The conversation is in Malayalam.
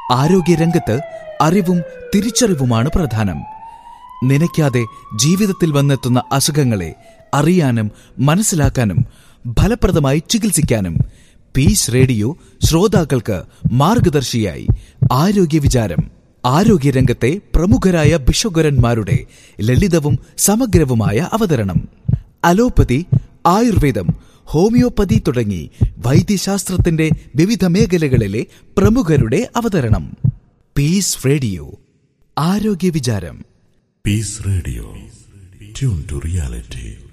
ആരോഗ്യരംഗത്ത് അറിവും തിരിച്ചറിവുമാണ് പ്രധാനം നനയ്ക്കാതെ ജീവിതത്തിൽ വന്നെത്തുന്ന അസുഖങ്ങളെ അറിയാനും മനസ്സിലാക്കാനും ഫലപ്രദമായി ചികിത്സിക്കാനും പീസ് റേഡിയോ ശ്രോതാക്കൾക്ക് മാർഗദർശിയായി ആരോഗ്യ വിചാരം ആരോഗ്യരംഗത്തെ പ്രമുഖരായ ഭിഷഗ്വരന്മാരുടെ ലളിതവും സമഗ്രവുമായ അവതരണം അലോപ്പതി ആയുർവേദം ഹോമിയോപ്പതി തുടങ്ങി വൈദ്യശാസ്ത്രത്തിന്റെ വിവിധ മേഖലകളിലെ പ്രമുഖരുടെ അവതരണം പീസ് റേഡിയോ ആരോഗ്യ വിചാരം Peace Radio. Tune to reality.